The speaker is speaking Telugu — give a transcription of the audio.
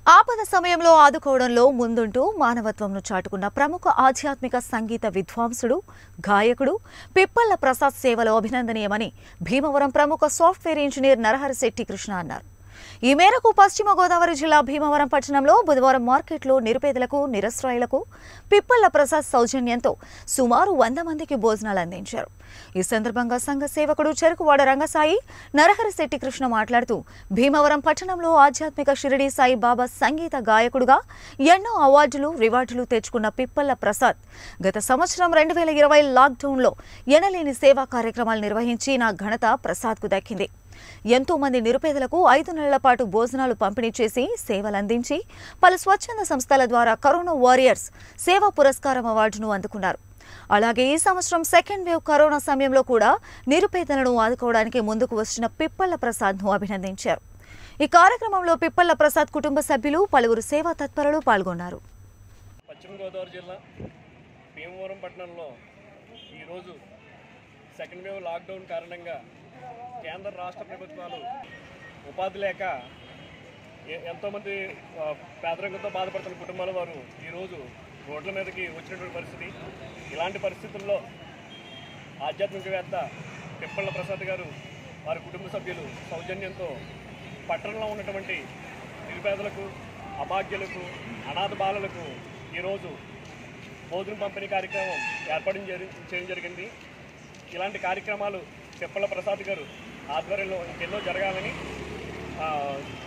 ఆపద సమయంలో ఆదుకోవడంలో ముందుంటూ మానవత్వంను చాటుకున్న ప్రముఖ ఆధ్యాత్మిక సంగీత విద్వాంసుడు గాయకుడు పిప్పళ్ల ప్రసాద్ సేవలు అభినందనీయమని భీమవరం ప్రముఖ సాఫ్ట్వేర్ ఇంజనీర్ నరహరిశెట్టి కృష్ణ అన్నారు ఈ మేరకు పశ్చిమ గోదావరి జిల్లా భీమవరం పట్టణంలో బుధవారం మార్కెట్లో నిరుపేదలకు నిరస్రాయులకు పిప్పళ్ల ప్రసాద్ సౌజన్యంతో సుమారు వంద మందికి భోజనాలు అందించారు ఈ సందర్భంగా సంఘ సేవకుడు చెరుకువాడ రంగసాయి నరహరిశెట్టి కృష్ణ మాట్లాడుతూ భీమవరం పట్టణంలో ఆధ్యాత్మిక షిరిడి సాయి బాబా సంగీత గాయకుడుగా ఎన్నో అవార్డులు రివార్డులు తెచ్చుకున్న పిప్పళ్ల ప్రసాద్ గత సంవత్సరం రెండు వేల ఇరవై లాక్డౌన్లో ఎనలేని సేవా కార్యక్రమాలు నిర్వహించి నా ఘనత ప్రసాద్కు దక్కింది ఎంతో మంది నిరుపేదలకు ఐదు నెలల పాటు భోజనాలు పంపిణీ చేసి సేవలు అందించి పలు స్వచ్ఛంద సంస్థల ద్వారా కరోనా వారియర్స్ సేవా పురస్కారం అవార్డును అందుకున్నారు అలాగే ఈ సంవత్సరం సెకండ్ వేవ్ కరోనా సమయంలో కూడా నిరుపేదలను ఆదుకోవడానికి ముందుకు వచ్చిన పిప్పళ్ల ప్రసాద్ను అభినందించారు ఈ కార్యక్రమంలో పిప్పళ్ల ప్రసాద్ కుటుంబ సభ్యులు పలువురు సేవా తత్పరులు పాల్గొన్నారు పశ్చిమ గోదావరి జిల్లా భీమవరం పట్టణంలో ఈరోజు సెకండ్ వేవ్ లాక్డౌన్ కారణంగా కేంద్ర రాష్ట్ర ప్రభుత్వాలు ఉపాధి లేక ఎ- ఎంతోమంది ఆ, పేదరికంతో బాధపడుతున్న కుటుంబాల వారు ఈరోజు రోడ్ల మీదకి వచ్చినటువంటి పరిస్థితి ఇలాంటి పరిస్థితుల్లో ఆధ్యాత్మికవేత్త పిప్పళ్ళ ప్రసాద్ గారు వారి కుటుంబ సభ్యులు సౌజన్యంతో పట్టణంలో ఉన్నటువంటి నిరుపేదలకు అభాగ్యులకు అనాథ బాలలకు ఈరోజు భోజనం పంపిణీ కార్యక్రమం ఏర్పాటు జరి- చేయడం జరిగింది ఇలాంటి కార్యక్రమాలు పిప్పల ప్రసాద్ గారు ఆధ్వర్యంలో ఇంకెన్నో జరగాలని ఆ,